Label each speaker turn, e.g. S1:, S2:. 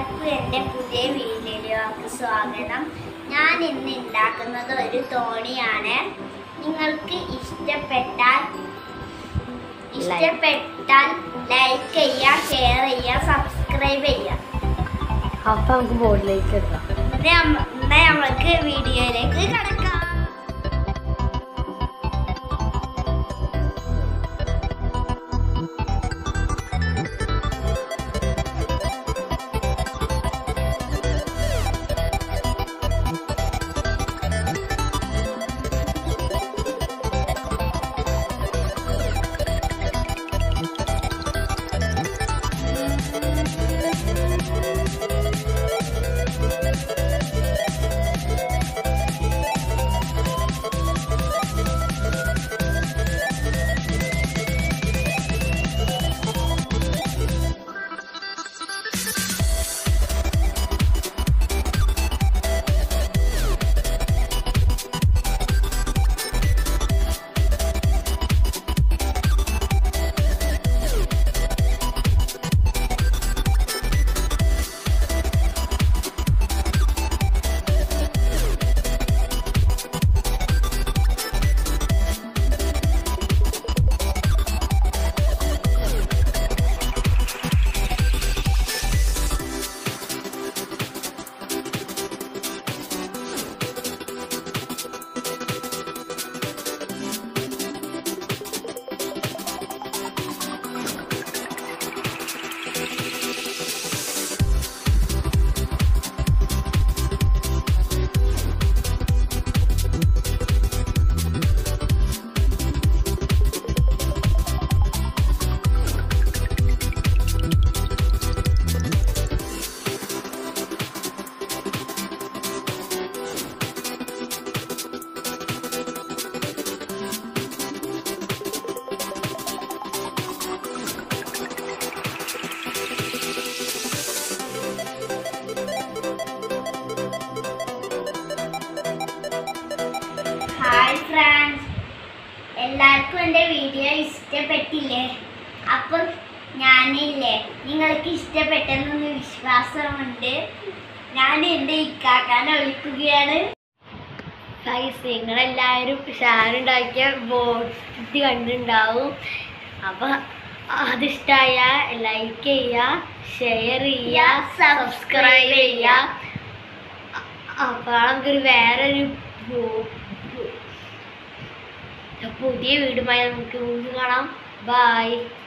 S1: എല്ലാവർക്കും എൻ്റെ പുതിയ വീഡിയോയിലേക്ക് സ്വാഗതം ഞാൻ ഇന്ന് ഉണ്ടാക്കുന്നത് ഒരു തോണിയാണ് നിങ്ങൾക്ക് ഇഷ്ടപ്പെട്ടാൽ ഇഷ്ടപ്പെട്ടാൽ ലൈക്ക് ചെയ്യുക ഷെയർ ചെയ്യുക സബ്സ്ക്രൈബ് ചെയ്യുക
S2: അപ്പൊ നമുക്ക് ബോർഡിലേക്ക് എടുക്കാം
S1: ഇന്ന് നമ്മ- ഇന്ന് നമുക്ക് വീഡിയോയിലേക്ക് കിടക്കാം ഹായ് ഫ്രണ്ട്സ് എല്ലാവർക്കും എൻ്റെ വീഡിയോ ഇഷ്ടപ്പെട്ടില്ലേ അപ്പം ഞാനില്ലേ നിങ്ങൾക്ക് ഇഷ്ടപ്പെട്ടെന്നൊന്ന് വിശ്വാസമുണ്ട് ഞാൻ എൻ്റെ ഇക്കാക്കാനെ വിളിക്കുകയാണ്
S2: ഗൈസ് നിങ്ങളെല്ലാവരും ഷാരുണ്ടാക്കിയ ബോർഡ് കണ്ടിട്ടുണ്ടാവും അപ്പം അതിഷ്ടമായ ലൈക്ക് ചെയ്യുക ഷെയർ ചെയ്യുക സബ്സ്ക്രൈബ് ചെയ്യുക അപ്പോൾ നമുക്കൊരു വേറൊരു പു- പു- പുതിയ വീടുമായി നമുക്ക് വീണ്ടും കാണാം ബൈ